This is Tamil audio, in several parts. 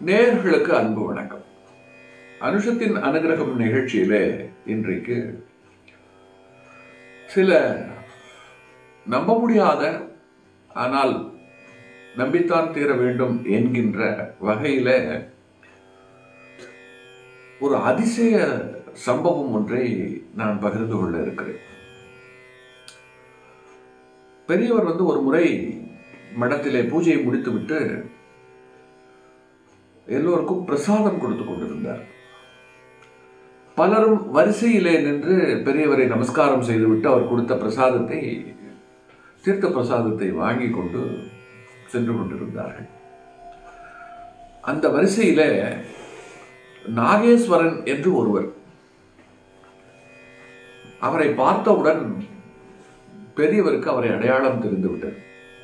நேயர்களுக்கு அன்பு வணக்கம் அனுஷத்தின் அனுகிரகம் நிகழ்ச்சியிலே இன்றைக்கு சில நம்ப முடியாத ஆனால் நம்பித்தான் தீர வேண்டும் என்கின்ற வகையில ஒரு அதிசய சம்பவம் ஒன்றை நான் பகிர்ந்து கொள்ள இருக்கிறேன் பெரியவர் வந்து ஒரு முறை மடத்திலே பூஜையை முடித்துவிட்டு எல்லோருக்கும் பிரசாதம் கொடுத்து கொண்டிருந்தார் பலரும் வரிசையிலே நின்று பெரியவரை நமஸ்காரம் செய்துவிட்டு அவர் கொடுத்த பிரசாதத்தை தீர்த்த பிரசாதத்தை வாங்கி கொண்டு சென்று கொண்டிருந்தார்கள் அந்த வரிசையில நாகேஸ்வரன் என்று ஒருவர் அவரை பார்த்தவுடன் பெரியவருக்கு அவரை அடையாளம் தெரிந்துவிட்டது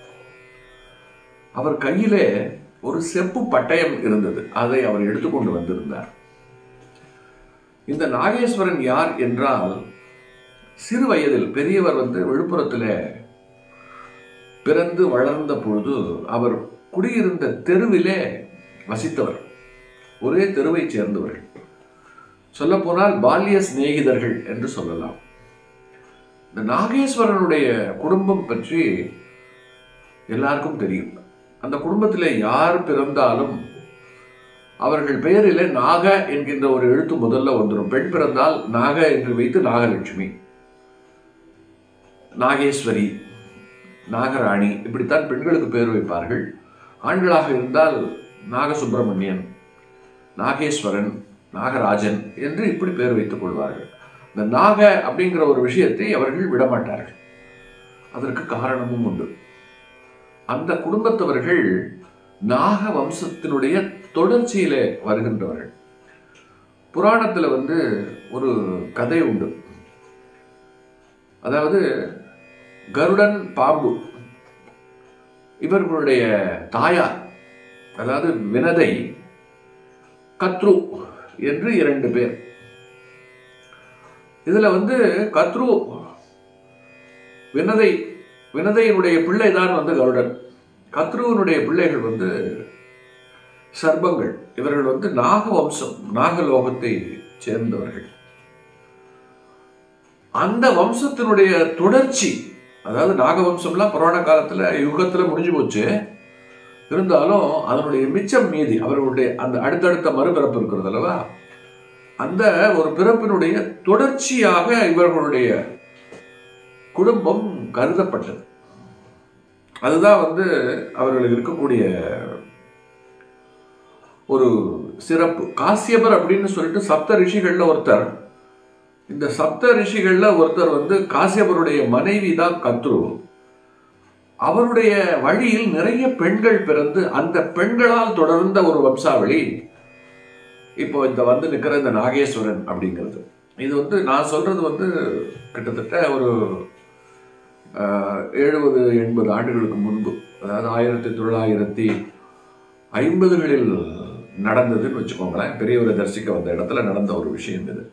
அவர் கையிலே ஒரு செப்பு பட்டயம் இருந்தது அதை அவர் எடுத்துக்கொண்டு வந்திருந்தார் இந்த நாகேஸ்வரன் யார் என்றால் சிறு வயதில் பெரியவர் வந்து விழுப்புரத்தில் பிறந்து வளர்ந்த பொழுது அவர் குடியிருந்த தெருவிலே வசித்தவர் ஒரே தெருவைச் சேர்ந்தவர்கள் சொல்லப்போனால் பால்ய சிநேகிதர்கள் என்று சொல்லலாம் இந்த நாகேஸ்வரனுடைய குடும்பம் பற்றி எல்லாருக்கும் தெரியும் அந்த குடும்பத்தில் யார் பிறந்தாலும் அவர்கள் பெயரிலே நாக என்கின்ற ஒரு எழுத்து முதல்ல வந்துடும் பெண் பிறந்தால் நாக என்று வைத்து நாகலட்சுமி நாகேஸ்வரி நாகராணி இப்படித்தான் பெண்களுக்கு பெயர் வைப்பார்கள் ஆண்களாக இருந்தால் நாகசுப்பிரமணியன் நாகேஸ்வரன் நாகராஜன் என்று இப்படி பெயர் வைத்துக் கொள்வார்கள் இந்த நாக அப்படிங்கிற ஒரு விஷயத்தை அவர்கள் விடமாட்டார்கள் அதற்கு காரணமும் உண்டு அந்த குடும்பத்தவர்கள் நாக வம்சத்தினுடைய தொடர்ச்சியிலே வருகின்றவர்கள் புராணத்துல வந்து ஒரு கதை உண்டு அதாவது கருடன் பாம்பு இவர்களுடைய தாயார் அதாவது வினதை கத்ரு என்று இரண்டு பேர் இதுல வந்து கத்ரு வினதை வினதையினுடைய பிள்ளை தான் வந்து கருடன் கத்ருவனுடைய பிள்ளைகள் வந்து சர்ப்பங்கள் இவர்கள் வந்து நாக வம்சம் நாகலோகத்தை சேர்ந்தவர்கள் அந்த வம்சத்தினுடைய தொடர்ச்சி அதாவது நாகவம்சம்லாம் புராண காலத்துல யுகத்துல முடிஞ்சு போச்சு இருந்தாலும் அதனுடைய மிச்சம் மீதி அவர்களுடைய அந்த அடுத்தடுத்த மறுபிறப்பு இருக்கிறது அல்லவா அந்த ஒரு பிறப்பினுடைய தொடர்ச்சியாக இவர்களுடைய குடும்பம் கருதப்பட்டது அதுதான் வந்து அவர்களுக்கு இருக்கக்கூடிய ஒரு சிறப்பு காசியபர் அப்படின்னு சொல்லிட்டு சப்த ரிஷிகள்ல ஒருத்தர் இந்த சப்த ரிஷிகள்ல ஒருத்தர் வந்து காசியபருடைய மனைவி தான் கத்ரு அவருடைய வழியில் நிறைய பெண்கள் பிறந்து அந்த பெண்களால் தொடர்ந்த ஒரு வம்சாவளி இப்போ இந்த வந்து நிற்கிற இந்த நாகேஸ்வரன் அப்படிங்கிறது இது வந்து நான் சொல்றது வந்து கிட்டத்தட்ட ஒரு எழுபது எண்பது ஆண்டுகளுக்கு முன்பு அதாவது ஆயிரத்தி தொள்ளாயிரத்தி ஐம்பதுகளில் நடந்ததுன்னு வச்சுக்கோங்களேன் பெரியவரை தரிசிக்க வந்த இடத்துல நடந்த ஒரு விஷயம் இது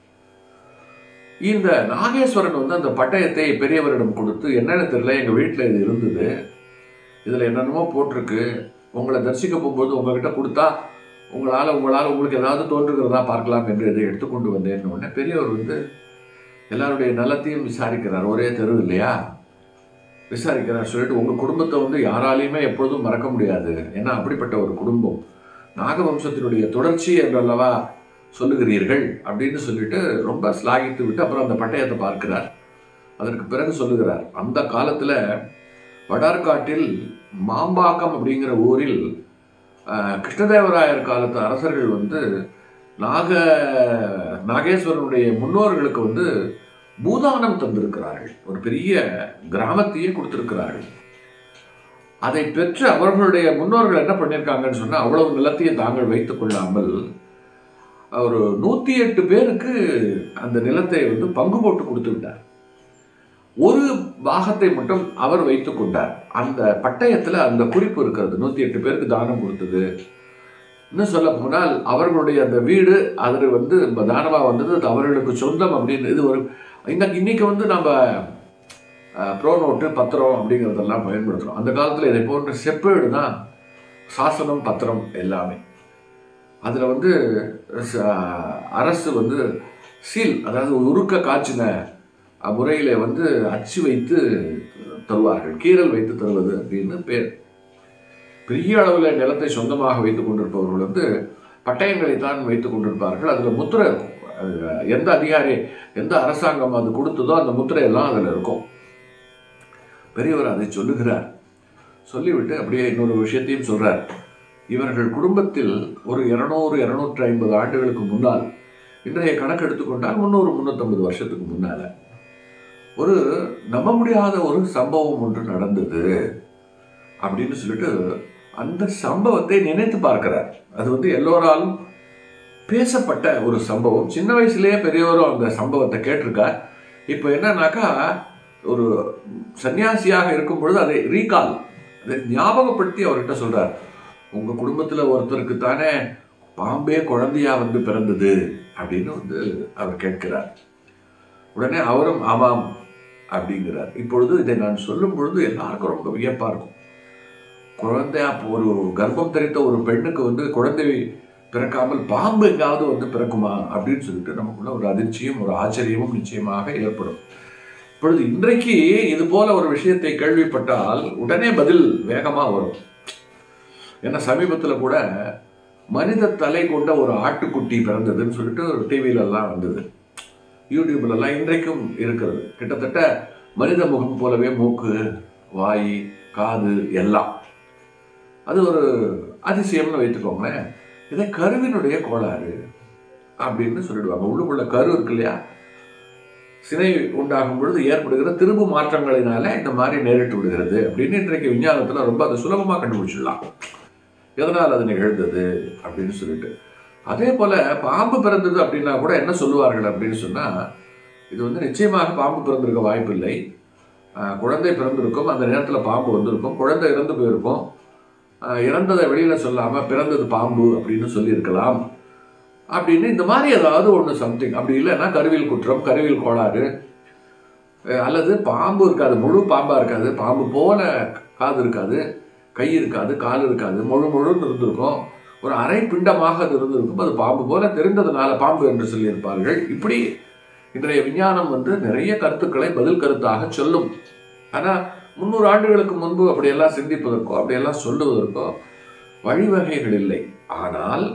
இந்த நாகேஸ்வரன் வந்து அந்த பட்டயத்தை பெரியவரிடம் கொடுத்து என்னன்னு தெரியல எங்க வீட்டில் இது இருந்தது இதுல என்னென்னமோ போட்டிருக்கு உங்களை தரிசிக்க போகும்போது உங்ககிட்ட கொடுத்தா உங்களால உங்களால் உங்களுக்கு ஏதாவது தோன்றுகிறதா பார்க்கலாம் என்று இதை எடுத்துக்கொண்டு வந்தேன்னு உடனே பெரியவர் வந்து எல்லாருடைய நலத்தையும் விசாரிக்கிறார் ஒரே தெரு இல்லையா விசாரிக்கிறார் சொல்லிட்டு உங்க குடும்பத்தை வந்து யாராலையுமே எப்பொழுதும் மறக்க முடியாது ஏன்னா அப்படிப்பட்ட ஒரு குடும்பம் நாகவம்சத்தினுடைய தொடர்ச்சி என்றல்லவா சொல்லுகிறீர்கள் அப்படின்னு சொல்லிட்டு ரொம்ப ஸ்லாகித்து விட்டு அப்புறம் அந்த பட்டயத்தை பார்க்கிறார் அதற்கு பிறகு சொல்லுகிறார் அந்த காலத்துல வடார்காட்டில் மாம்பாக்கம் அப்படிங்கிற ஊரில் கிருஷ்ணதேவராயர் காலத்து அரசர்கள் வந்து நாக நாகேஸ்வரனுடைய முன்னோர்களுக்கு வந்து பூதானம் தந்திருக்கிறார்கள் ஒரு பெரிய கிராமத்தையே கொடுத்திருக்கிறார்கள் அதை பெற்று அவர்களுடைய முன்னோர்கள் என்ன பண்ணியிருக்காங்கன்னு சொன்னா அவ்வளவு நிலத்தையும் தாங்கள் வைத்துக் கொள்ளாமல் ஒரு நூத்தி எட்டு பேருக்கு அந்த நிலத்தை வந்து பங்கு போட்டு கொடுத்து விட்டார் ஒரு பாகத்தை மட்டும் அவர் வைத்துக் கொண்டார் அந்த பட்டயத்துல அந்த குறிப்பு இருக்கிறது நூத்தி எட்டு பேருக்கு தானம் கொடுத்தது இன்னும் சொல்ல போனால் அவர்களுடைய அந்த வீடு அது வந்து தானமா வந்தது அது அவர்களுக்கு சொந்தம் அப்படின்னு இது ஒரு இன்னைக்கு இன்னைக்கு வந்து நம்ம ப்ரோ நோட்டு பத்திரம் அப்படிங்கிறதெல்லாம் பயன்படுத்துகிறோம் அந்த காலத்தில் இதை போன்ற செப்பேடு தான் சாசனம் பத்திரம் எல்லாமே அதில் வந்து ச- அரசு வந்து சீல் அதாவது உருக்க காய்ச்சின முறையில் வந்து அச்சு வைத்து தருவார்கள் கீரல் வைத்து தருவது அப்படின்னு பேர் பெரிய அளவில் நிலத்தை சொந்தமாக வைத்துக் கொண்டிருப்பவர்கள் வந்து பட்டயங்களை தான் வைத்துக் கொண்டிருப்பார்கள் அதில் முத்திரை இருக்கும் அது எந்த அதிகாரி எந்த அரசாங்கம் அது கொடுத்ததோ அந்த முத்திரை எல்லாம் அதில் இருக்கும் பெரியவர் அதை சொல்லுகிறார் சொல்லிவிட்டு அப்படியே இன்னொரு விஷயத்தையும் சொல்றார் இவர்கள் குடும்பத்தில் ஒரு இருநூறு இருநூற்றி ஐம்பது ஆண்டுகளுக்கு முன்னால் இன்றைய கணக்கு எடுத்துக்கொண்டால் முந்நூறு முந்நூற்றம்பது வருஷத்துக்கு முன்னால ஒரு நம்ப முடியாத ஒரு சம்பவம் ஒன்று நடந்தது அப்படின்னு சொல்லிட்டு அந்த சம்பவத்தை நினைத்து பார்க்கிறார் அது வந்து எல்லோராலும் பேசப்பட்ட ஒரு சம்பவம் சின்ன வயசுலயே பெரியவரும் அந்த சம்பவத்தை கேட்டிருக்கார் இப்போ என்னன்னாக்கா ஒரு சன்னியாசியாக இருக்கும் பொழுது அதை ரீகால் அதை ஞாபகப்படுத்தி அவர்கிட்ட சொல்றார் உங்க குடும்பத்துல ஒருத்தருக்கு தானே பாம்பே குழந்தையா வந்து பிறந்தது அப்படின்னு வந்து அவர் கேட்கிறார் உடனே அவரும் ஆமாம் அப்படிங்கிறார் இப்பொழுது இதை நான் சொல்லும் பொழுது எல்லாருக்கும் ரொம்ப வியப்பா இருக்கும் குழந்தையா ஒரு கர்ப்பம் தரித்த ஒரு பெண்ணுக்கு வந்து குழந்தை பிறக்காமல் பாம்பு எங்காவது வந்து பிறக்குமா அப்படின்னு சொல்லிட்டு நமக்குள்ள ஒரு அதிர்ச்சியும் ஒரு ஆச்சரியமும் நிச்சயமாக ஏற்படும் இப்பொழுது இன்றைக்கு இது போல ஒரு விஷயத்தை கேள்விப்பட்டால் உடனே பதில் வேகமா வரும் ஏன்னா சமீபத்துல கூட மனித தலை கொண்ட ஒரு ஆட்டுக்குட்டி பிறந்ததுன்னு சொல்லிட்டு டிவியில எல்லாம் வந்தது யூடியூப்ல எல்லாம் இன்றைக்கும் இருக்கிறது கிட்டத்தட்ட மனித முகம் போலவே மூக்கு வாய் காது எல்லாம் அது ஒரு அதிசயம்னு வைத்துக்கோங்களேன் இதை கருவினுடைய கோளாறு அப்படின்னு சொல்லிடுவாங்க உள்ளுக்குள்ள கரு இருக்கு இல்லையா சினை உண்டாகும் பொழுது ஏற்படுகிற திரும்பு மாற்றங்களினால இந்த மாதிரி நேரிட்டு விடுகிறது அப்படின்னு இன்றைக்கு விஞ்ஞானத்துல ரொம்ப அதை சுலபமா கண்டுபிடிச்சிடலாம் எதனால் அது நிகழ்ந்தது அப்படின்னு சொல்லிட்டு அதே போல பாம்பு பிறந்தது அப்படின்னா கூட என்ன சொல்லுவார்கள் அப்படின்னு சொன்னா இது வந்து நிச்சயமாக பாம்பு பிறந்திருக்க வாய்ப்பில்லை ஆஹ் குழந்தை பிறந்திருக்கும் அந்த நேரத்தில் பாம்பு வந்திருக்கும் குழந்தை இறந்து போயிருக்கும் ஆஹ் இறந்ததை வெளியில சொல்லாம பிறந்தது பாம்பு அப்படின்னு சொல்லியிருக்கலாம் அப்படின்னு இந்த மாதிரி ஏதாவது ஒன்று சம்திங் அப்படி இல்லைன்னா கருவியல் குற்றம் கருவியல் கோளாறு அஹ் அல்லது பாம்பு இருக்காது முழு பாம்பா இருக்காது பாம்பு போல காது இருக்காது கை இருக்காது கால் இருக்காது முழு முழுன்னு இருந்திருக்கும் ஒரு அரை பிண்டமாக அது இருந்திருக்கும் அது பாம்பு போல தெரிந்ததுனால பாம்பு என்று சொல்லியிருப்பார்கள் இப்படி இன்றைய விஞ்ஞானம் வந்து நிறைய கருத்துக்களை பதில் கருத்தாக சொல்லும் ஆனா முந்நூறு ஆண்டுகளுக்கு முன்பு அப்படியெல்லாம் சிந்திப்பதற்கோ அப்படியெல்லாம் சொல்லுவதற்கோ வழிவகைகள் இல்லை ஆனால்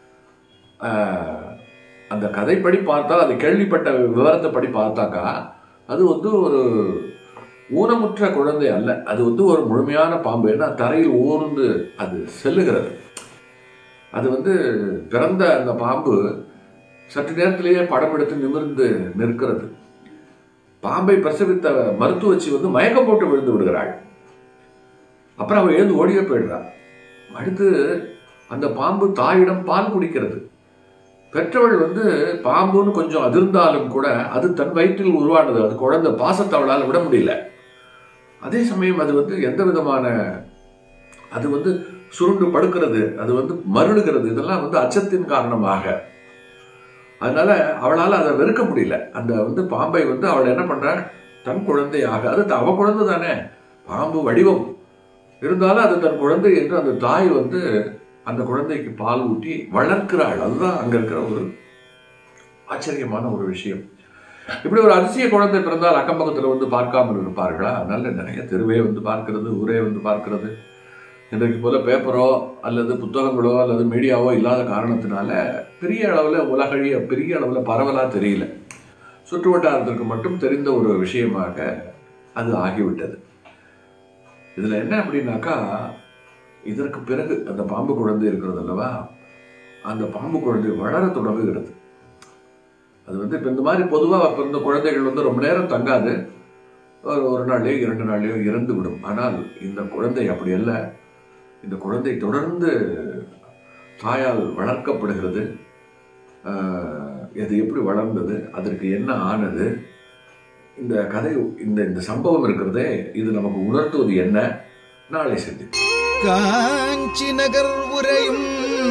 ஆஹ், அந்த கதைப்படி பார்த்தால் அது கேள்விப்பட்ட விவரத்தை படி பார்த்தாக்கா அது வந்து ஒரு ஊனமுற்ற குழந்தை அல்ல அது வந்து ஒரு முழுமையான பாம்பு ஏன்னா தரையில் ஊர்ந்து அது செல்லுகிறது அது வந்து பிறந்த அந்த பாம்பு சற்று நேரத்திலேயே படம் எடுத்து நிமிர்ந்து நிற்கிறது பாம்பை பிரசவித்த மருத்துவச்சி வந்து மயக்கம் போட்டு விழுந்து விடுகிறாள் அப்புறம் அவள் எழுந்து ஓடியே போயிடுறாள் அடுத்து அந்த பாம்பு தாயிடம் பால் குடிக்கிறது பெற்றவள் வந்து பாம்புன்னு கொஞ்சம் அதிர்ந்தாலும் கூட அது தன் வயிற்றில் உருவானது அது குழந்தை பாசத்தை அவளால் விட முடியல அதே சமயம் அது வந்து எந்த விதமான அது வந்து சுருண்டு படுக்கிறது அது வந்து மருளுகிறது இதெல்லாம் வந்து அச்சத்தின் காரணமாக அதனால அவளால் அதை வெறுக்க முடியல அந்த வந்து பாம்பை வந்து அவள் என்ன பண்றாள் தன் குழந்தையாக அது அவ குழந்தை தானே பாம்பு வடிவம் இருந்தாலும் அது தன் குழந்தை என்று அந்த தாய் வந்து அந்த குழந்தைக்கு பால் ஊட்டி வளர்க்கிறாள் அதுதான் அங்க இருக்கிற ஒரு ஆச்சரியமான ஒரு விஷயம் இப்படி ஒரு அதிசய குழந்தை பிறந்தால் அக்கம் பக்கத்துல வந்து பார்க்காமல் இருப்பார்களா அதனால நிறைய தெருவே வந்து பார்க்கிறது ஊரே வந்து பார்க்கிறது இன்றைக்கு போல பேப்பரோ அல்லது புத்தகங்களோ அல்லது மீடியாவோ இல்லாத காரணத்தினால பெரிய அளவில் உலகழிய பெரிய அளவில் பரவலாக தெரியல சுற்று வட்டாரத்திற்கு மட்டும் தெரிந்த ஒரு விஷயமாக அது ஆகிவிட்டது இதில் என்ன அப்படின்னாக்கா இதற்கு பிறகு அந்த பாம்பு குழந்தை இருக்கிறது அல்லவா அந்த பாம்பு குழந்தை வளர தொடங்குகிறது அது வந்து இப்போ இந்த மாதிரி பொதுவாக பிறந்த குழந்தைகள் வந்து ரொம்ப நேரம் தங்காது ஒரு ஒரு நாள்லையோ இரண்டு நாள்லையோ இறந்து விடும் ஆனால் இந்த குழந்தை அப்படி அல்ல இந்த குழந்தை தொடர்ந்து தாயால் வளர்க்கப்படுகிறது ஆஹ், இது எப்படி வளர்ந்தது அதற்கு என்ன ஆனது இந்த கதை இந்த இந்த சம்பவம் இருக்கிறதே இது நமக்கு உணர்த்துவது என்ன நாளை சந்திப்போம் காஞ்சி நகர் உரையும்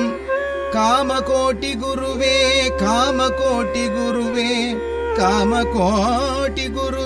காமகோட்டி குருவே காமகோட்டி குருவே காமகோட்டி குரு